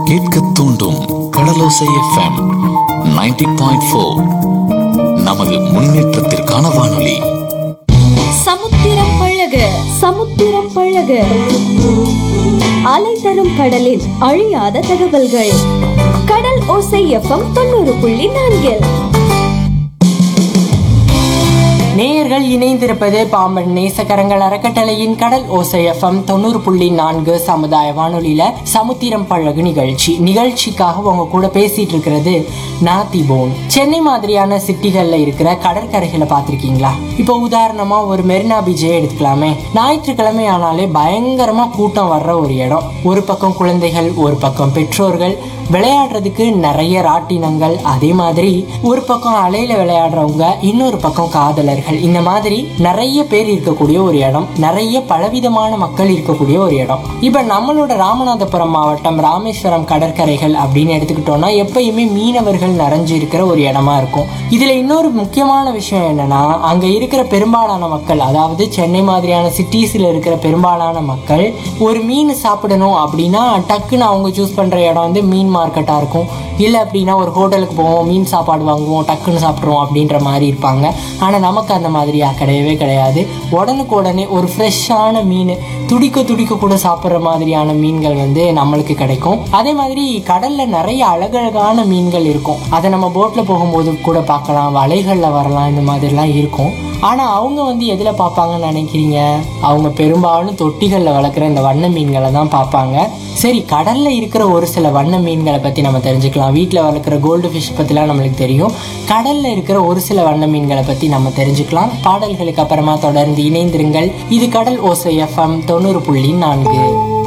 கேட்க தூண்டும் கடலோசை FM 90.4 point four நமது முன்னேற்றத்திற்கான வானொலி சமுத்திரம் பழக சமுத்திரம் பழக அலை தரும் கடலின் அழியாத தகவல்கள் கடல் ஓசை எஃப்எம் தொண்ணூறு புள்ளி நான்கில் நேயர்கள் இணைந்திருப்பது பாம்பன் நேசக்கரங்கள் அறக்கட்டளையின் கடல் ஓசை எஃப்எம் தொண்ணூறு புள்ளி நான்கு சமுதாய வானொலியில சமுத்திரம் பழகு நிகழ்ச்சி நிகழ்ச்சிக்காக உங்க கூட பேசிட்டு இருக்கிறது நாத்தி போன் சென்னை மாதிரியான சிட்டிகள்ல இருக்கிற கடற்கரைகளை பார்த்திருக்கீங்களா இப்போ உதாரணமா ஒரு மெரினா பீச்சே எடுத்துக்கலாமே ஞாயிற்றுக்கிழமை ஆனாலே பயங்கரமா கூட்டம் வர்ற ஒரு இடம் ஒரு பக்கம் குழந்தைகள் ஒரு பக்கம் பெற்றோர்கள் விளையாடுறதுக்கு நிறைய ராட்டினங்கள் அதே மாதிரி ஒரு பக்கம் அலையில விளையாடுறவங்க இன்னொரு பக்கம் காதலர்கள் இந்த மாதிரி நிறைய பேர் இருக்கக்கூடிய ஒரு இடம் நிறைய பலவிதமான மக்கள் இருக்கக்கூடிய ஒரு இடம் இப்ப நம்மளோட ராமநாதபுரம் மாவட்டம் ராமேஸ்வரம் கடற்கரைகள் அப்படின்னு எடுத்துக்கிட்டோம்னா எப்பயுமே மீனவர்கள் நிறைஞ்சு இருக்கிற ஒரு இடமா இருக்கும் இதுல இன்னொரு முக்கியமான விஷயம் என்னன்னா அங்க இருக்கிற பெரும்பாலான மக்கள் அதாவது சென்னை மாதிரியான சிட்டிஸ்ல இருக்கிற பெரும்பாலான மக்கள் ஒரு மீன் சாப்பிடணும் அப்படின்னா டக்குன்னு அவங்க சூஸ் பண்ற இடம் வந்து மீன் மார்க்கெட்டா இருக்கும் இல்லை அப்படின்னா ஒரு ஹோட்டலுக்கு போவோம் மீன் சாப்பாடு வாங்குவோம் டக்குன்னு சாப்பிட்ருவோம் அப்படின்ற மாதிரி இருப்பாங்க ஆனால் நமக்கு அந்த மாதிரியா கிடையவே கிடையாது உடனுக்கு உடனே ஒரு ஃப்ரெஷ்ஷான மீன் துடிக்க துடிக்க கூட சாப்பிட்ற மாதிரியான மீன்கள் வந்து நம்மளுக்கு கிடைக்கும் அதே மாதிரி கடல்ல நிறைய அழகழகான மீன்கள் இருக்கும் அதை நம்ம போட்ல போகும்போது கூட பார்க்கலாம் வலைகள்ல வரலாம் இந்த மாதிரிலாம் இருக்கும் ஆனா அவங்க வந்து எதுல பார்ப்பாங்கன்னு நினைக்கிறீங்க அவங்க பெரும்பாலும் தொட்டிகள்ல வளர்க்குற இந்த வண்ண மீன்களை தான் பார்ப்பாங்க சரி கடல்ல இருக்கிற ஒரு சில வண்ண மீன்களை பத்தி நம்ம தெரிஞ்சுக்கலாம் வீட்டில் வளர்க்குற கோல்டு ஃபிஷ் பத்திலாம் நம்மளுக்கு தெரியும் கடல்ல இருக்கிற ஒரு சில வண்ண மீன்களை பத்தி நம்ம தெரிஞ்சுக்கலாம் பாடல்களுக்கு அப்புறமா தொடர்ந்து இணைந்திருங்கள் இது கடல் ஓசை எஃப்எம் தொண்ணூறு புள்ளி நான்கு